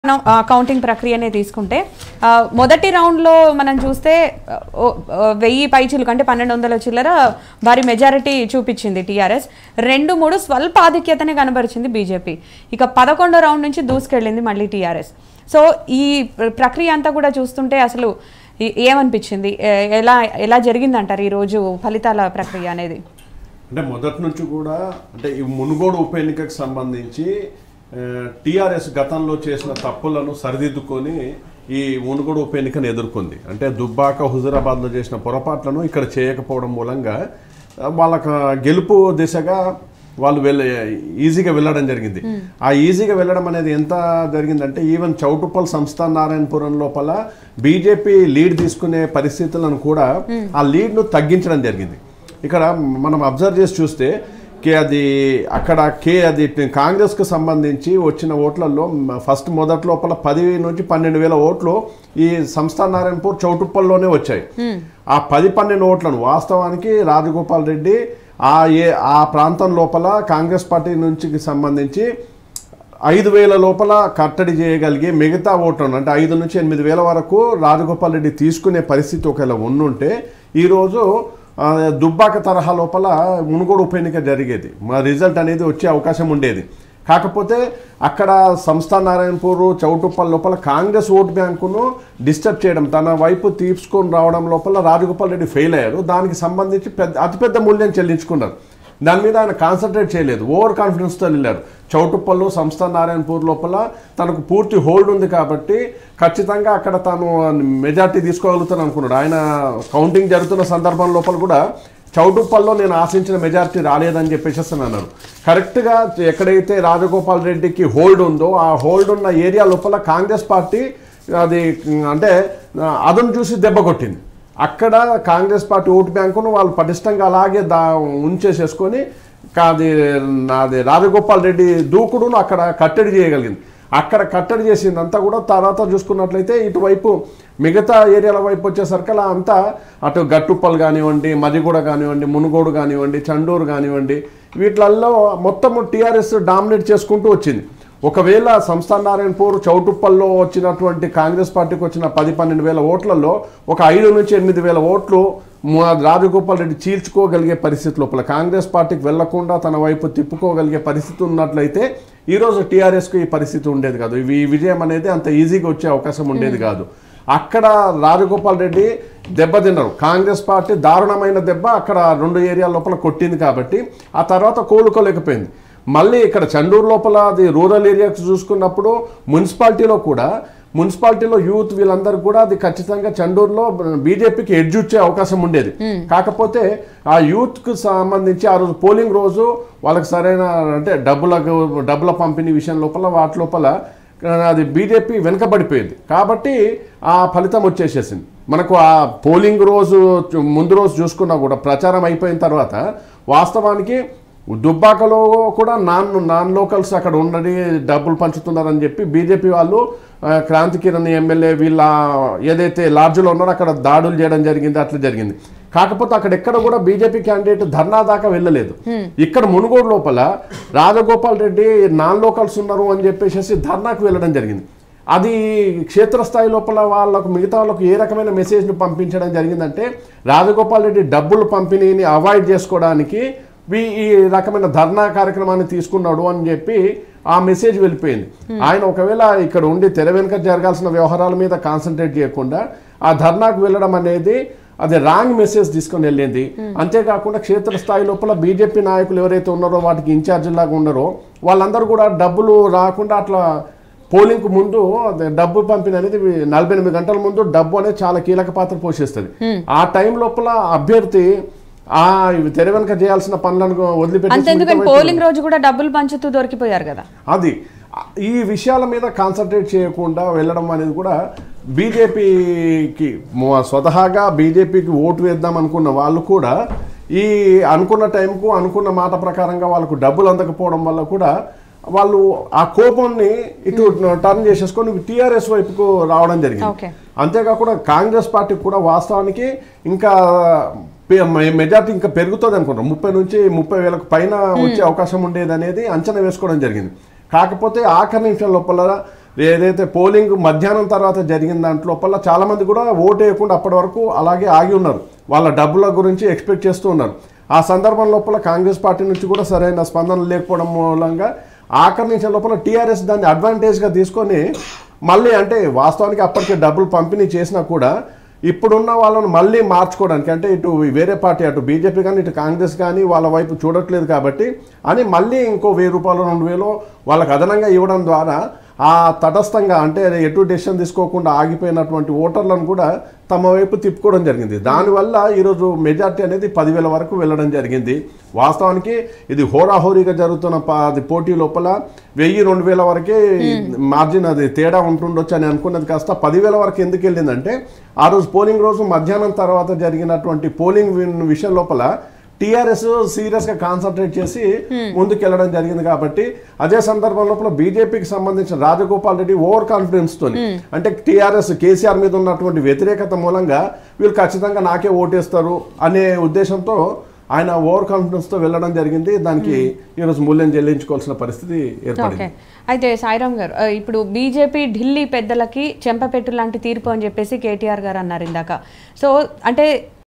మనం ఆ, కౌంటింగ్ ప్రక్రియనే తీసుకుంటే ఆ, మొదటి రౌండ్లో మనం చూస్తే ఆ, ఓ, ఆ, వెయ్యి పైచిలకు అంటే పన్నెండు వందల చిల్లర భారీ మెజారిటీ చూపించింది టీఆర్ఎస్ రెండు మూడు స్వల్ప ఆధిక్యతనే కనబరిచింది బీజేపీ ఇక పదకొండో రౌండ్ నుంచి దూసుకెళ్ళింది మళ్ళీ టీఆర్ఎస్ సో ఈ ప్ర- ప్రక్రియ అంతా కూడా చూస్తుంటే అసలు ఏ- ఏమనిపించింది ఏ- ఎలా ఎలా జరిగిందంటారు ఈరోజు ఫలితాల ప్రక్రియ అనేది అంటే మొదటి నుంచి కూడా అంటే ఈ మునుగోడు ఉప ఎన్నికకు సంబంధించి టీఆర్ఎస్ గతంలో చేసిన తప్పులను సరిదిద్దుకొని ఈ మునుగోడు ఉప ఎన్నికను ఎదుర్కొంది అంటే దుబ్బాక హుజురాబాద్లో చేసిన పొరపాట్లను ఇక్కడ చేయకపోవడం మూలంగా ఆ, వాళ్ళకు గెలుపు దిశగా వాళ్ళు వెళ్ళ ఈజీగా వెళ్ళడం జరిగింది ఆ ఈజీగా వెళ్ళడం అనేది ఎంత జరిగిందంటే ఈవెన్ చౌటుప్పల్ సంస్థాన్ నారాయణపురం లోపల బీజేపీ లీడ్ తీసుకునే పరిస్థితులను కూడా ఆ లీడ్ను తగ్గించడం జరిగింది ఇక్కడ మనం అబ్జర్వ్ చేసి చూస్తే కే అది అక్కడ కే అది కాంగ్రెస్కు సంబంధించి వచ్చిన ఓట్లలో మ- ఫస్ట్ మొదటి లోపల పది నుంచి పన్నెండు వేల ఓట్లు ఈ సంస్థ నారాయణపూర్ చౌటుప్పల్లోనే వచ్చాయి ఆ పది పన్నెండు ఓట్లను వాస్తవానికి రాజగోపాల్ రెడ్డి ఆ ఏ ఆ ప్రాంతం లోపల కాంగ్రెస్ పార్టీ నుంచి సంబంధించి ఐదు వేల లోపల కట్టడి చేయగలిగే మిగతా ఓట్లను అంటే ఐదు నుంచి ఎనిమిది వేల వరకు రాజగోపాల్ రెడ్డి తీసుకునే పరిస్థితి ఒకవేళ ఉండుంటే ఈరోజు ఆ, దుబ్బాక తరహా లోపల మునుగోడు ఉప ఎన్నిక జరిగేది మా రిజల్ట్ అనేది వచ్చే అవకాశం ఉండేది కాకపోతే అక్కడ సంస్థ నారాయణపూర్ చౌటుప్పల్ లోపల కాంగ్రెస్ ఓటు బ్యాంకును డిస్టర్బ్ చేయడం తన వైపు తీసుకొని రావడం లోపల రాజగోపాల్ రెడ్డి ఫెయిల్ అయ్యారు దానికి సంబంధించి పెద్ద అతిపెద్ద మూల్యం చెల్లించుకున్నారు దాని మీద ఆయన కాన్సన్ట్రేట్ చేయలేదు ఓవర్ కాన్ఫిడెన్స్తో వెళ్ళారు చౌటుప్పల్లో సంస్థ నారాయణపూర్ లోపల తనకు పూర్తి హోల్డ్ ఉంది కాబట్టి ఖచ్చితంగా అక్కడ తాను మెజార్టీ తీసుకోగలుగుతాను అనుకున్నాడు ఆయన కౌంటింగ్ జరుగుతున్న సందర్భం లోపల కూడా చౌటుప్పల్లో నేను ఆశించిన మెజార్టీ రాలేదని చెప్పేసి అని అన్నారు కరెక్ట్గా ఎక్కడైతే రాజగోపాల్ రెడ్డికి హోల్డ్ ఉందో ఆ హోల్డ్ ఉన్న ఏరియా లోపల కాంగ్రెస్ పార్టీ అది అంటే అదను చూసి దెబ్బ కొట్టింది అక్కడ కాంగ్రెస్ పార్టీ ఓటు బ్యాంకును వాళ్ళు పటిష్టంగా అలాగే దా ఉంచేసేసుకొని కాది నాది రాజగోపాల్ రెడ్డి దూకుడును అక్కడ కట్టడి చేయగలిగింది అక్కడ కట్టడి చేసిందంతా కూడా తర్వాత చూసుకున్నట్లయితే ఇటువైపు మిగతా ఏరియాల వైపు వచ్చేసరికి అలా అంతా అటు గట్టుప్పల్ కానివ్వండి మదిగూడ కానివ్వండి మునుగోడు కానివ్వండి చండూరు కానివ్వండి వీటిలల్లో మొత్తం టీఆర్ఎస్ డామినేట్ చేసుకుంటూ వచ్చింది ఒకవేళ సంస్థాన్ నారాయణపూర్ చౌటుప్పల్లో వచ్చినటువంటి కాంగ్రెస్ పార్టీకి వచ్చిన పది పన్నెండు వేల ఓట్లలో ఒక ఐదు నుంచి ఎనిమిది వేల ఓట్లు మ- రాజగోపాల్ రెడ్డి చీల్చుకోగలిగే పరిస్థితి లోపల కాంగ్రెస్ పార్టీకి వెళ్లకుండా తన వైపు తిప్పుకోగలిగే పరిస్థితి ఉన్నట్లయితే ఈరోజు టీఆర్ఎస్కు ఈ పరిస్థితి ఉండేది కాదు ఇవి ఈ విజయం అనేది అంత ఈజీగా వచ్చే అవకాశం ఉండేది కాదు అక్కడ రాజగోపాల్ రెడ్డి దెబ్బతిన్నారు కాంగ్రెస్ పార్టీ దారుణమైన దెబ్బ అక్కడ రెండు ఏరియాల లోపల కొట్టింది కాబట్టి ఆ తర్వాత కోలుకోలేకపోయింది మళ్ళీ ఇక్కడ చండూరు లోపల అది రూరల్ ఏరియాస్ చూసుకున్నప్పుడు మున్సిపాలిటీలో కూడా మున్సిపాలిటీలో యూత్ వీళ్ళందరూ కూడా అది ఖచ్చితంగా చండూరులో బీజేపీకి ఎడ్జ్ వచ్చే అవకాశం ఉండేది కాకపోతే ఆ యూత్ కు సంబంధించి ఆ రోజు పోలింగ్ రోజు వాళ్ళకి సరైన అంటే డబ్బులకు డబ్బుల పంపిణీ విషయం లోపల వాటి లోపల అది బీజేపీ వెనుకబడిపోయింది కాబట్టి ఆ ఫలితం వచ్చేసేసింది మనకు ఆ పోలింగ్ రోజు ముందు రోజు చూసుకున్నా కూడా ప్రచారం అయిపోయిన తర్వాత వాస్తవానికి దుబ్బాకలో కూడా నాన్ నాన్ లోకల్స్ అక్కడ ఉండని డబ్బులు పంచుతున్నారని చెప్పి బీజేపీ వాళ్ళు ఆ, క్రాంతి కిరణ్ ఎమ్మెల్యే వీళ్ళ ఏదైతే లాడ్జ్లో ఉన్నారో అక్కడ దాడులు చేయడం జరిగింది అట్లా జరిగింది కాకపోతే అక్కడ ఎక్కడ కూడా బీజేపీ క్యాండిడేట్ ధర్నా దాకా వెళ్ళలేదు ఇక్కడ మునుగోడు లోపల రాజగోపాల్ రెడ్డి నాన్ లోకల్స్ ఉన్నారు అని చెప్పేసి ధర్నాకు వెళ్ళడం జరిగింది అది క్షేత్రస్థాయి లోపల వాళ్ళకు మిగతా వాళ్ళకు ఏ రకమైన మెసేజ్ను పంపించడం జరిగిందంటే రాజగోపాల్ రెడ్డి డబ్బులు పంపిణీని అవాయిడ్ చేసుకోవడానికి వీ- ఈ రకమైన ధర్నా కార్యక్రమాన్ని తీసుకున్నాడు అని చెప్పి ఆ మెసేజ్ వెళ్ళిపోయింది ఆయన ఒకవేళ ఇక్కడ ఉండి తెర వెనుక జరగాల్సిన వ్యవహారాల మీద కాన్సన్ట్రేట్ చేయకుండా ఆ ధర్నాకు వెళ్ళడం అనేది అది రాంగ్ మెసేజ్ తీసుకొని వెళ్ళింది అంతేకాకుండా క్షేత్రస్థాయి లోపల బీజేపీ నాయకులు ఎవరైతే ఉన్నారో వాటికి ఇన్ఛార్జ్ లాగా ఉన్నారో వాళ్ళందరూ కూడా డబ్బులు రాకుండా అట్లా పోలింగ్ ముందు అదే డబ్బు పంపిణీ అనేది నలభై ఎనిమిది గంటల ముందు డబ్బు అనేది చాలా కీలక పాత్ర పోషిస్తుంది ఆ టైం లోపల అభ్యర్థి ఆ ఇవి తెర వెనుక చేయాల్సిన పనులను వదిలిపెట్టి అంతెందుకని మిగతా పోలింగ్ రోజు కూడా డబ్బులు పంచుతూ దొరికిపోయారు కదా అది ఈ విషయాల మీద కాన్సన్ట్రేట్ చేయకుండా వెళ్ళడం అనేది కూడా బీజేపీకి స్వతహాగా బీజేపీకి ఓటు వేద్దాం అనుకున్న వాళ్ళు కూడా ఈ అనుకున్న టైంకు అనుకున్న మాట ప్రకారంగా వాళ్ళకు డబ్బులు అందకపోవడం వల్ల కూడా వాళ్ళు ఆ కోపాన్ని ఇటు టర్న్ చేసేసుకొని టీఆర్ఎస్ వైపుకు రావడం జరిగింది ఓకే అంతేకాకుండా కాంగ్రెస్ పార్టీకి కూడా వాస్తవానికి ఇంకా పె- మె- మెజార్టీ ఇంకా పెరుగుతుంది అనుకుంటాం ముప్పై నుంచి ముప్పై వేలకు పైన వచ్చే అవకాశం ఉండేది అనేది అంచనా వేసుకోవడం జరిగింది కాకపోతే ఆఖరి నిమిషం లోపల ఏదైతే పోలింగ్ మధ్యాహ్నం తర్వాత జరిగిన దాంట్లోపల చాలా మంది కూడా ఓటు వేయకుండా అప్పటి వరకు అలాగే ఆగి ఉన్నారు వాళ్ళ డబ్బుల గురించి ఎక్స్పెక్ట్ చేస్తూ ఉన్నారు ఆ సందర్భం లోపల కాంగ్రెస్ పార్టీ నుంచి కూడా సరైన స్పందన లేకపోవడం మూలంగా ఆకర్షించే లోపల టీఆర్ఎస్ దాన్ని అడ్వాంటేజ్గా తీసుకొని మళ్ళీ అంటే వాస్తవానికి అప్పటికే డబ్బులు పంపిణీ చేసినా కూడా ఇప్పుడున్న వాళ్ళను మళ్ళీ మార్చుకోవడానికి అంటే ఇటు వేరే పార్టీ అటు బీజేపీ కానీ ఇటు కాంగ్రెస్ కానీ వాళ్ళ వైపు చూడట్లేదు కాబట్టి అని మళ్ళీ ఇంకో వెయ్యి రూపాయలు రెండు వేలు వాళ్ళకి అదనంగా ఇవ్వడం ద్వారా ఆ తటస్థంగా అంటే ఎటు డెసిషన్ తీసుకోకుండా ఆగిపోయినటువంటి ఓటర్లను కూడా తమ వైపు తిప్పుకోవడం జరిగింది దానివల్ల ఈరోజు మెజార్టీ అనేది పదివేల వరకు వెళ్ళడం జరిగింది వాస్తవానికి ఇది హోరాహోరీగా జరుగుతున్న ప- అది పోటీ లోపల వెయ్యి రెండు వేల వరకే మార్జిన్ అది తేడా ఉంటుండొచ్చు అని అనుకున్నది కాస్త పదివేల వరకు ఎందుకు వెళ్ళిందంటే ఆ రోజు పోలింగ్ రోజు మధ్యాహ్నం తర్వాత జరిగినటువంటి పోలింగ్ విన్- విషయం లోపల టీఆర్ఎస్ సీరియస్ గా కాన్సన్ట్రేట్ చేసి ముందుకెళ్లడం జరిగింది కాబట్టి అదే సందర్భం లోపల బీజేపీకి సంబంధించిన రాజగోపాల్ రెడ్డి ఓవర్ కాన్ఫిడెన్స్ తోని అంటే టీఆర్ఎస్ కేసీఆర్ మీద ఉన్నటువంటి వ్యతిరేకత మూలంగా వీళ్ళు ఖచ్చితంగా నాకే ఓటేస్తారు అనే ఉద్దేశంతో ఆయన ఓవర్ కాన్ఫిడెన్స్ తో వెళ్ళడం జరిగింది దానికి ఈరోజు మూల్యం చెల్లించుకోవాల్సిన పరిస్థితి ఏర్పడింది ఓకే అయితే సాయిరామ్ గారు ఆ, ఇప్పుడు బీజేపీ ఢిల్లీ పెద్దలకి చెంపపెట్టు లాంటి తీర్పు అని చెప్పేసి కేటీఆర్ గారు అన్నారు ఇందాక సో అంటే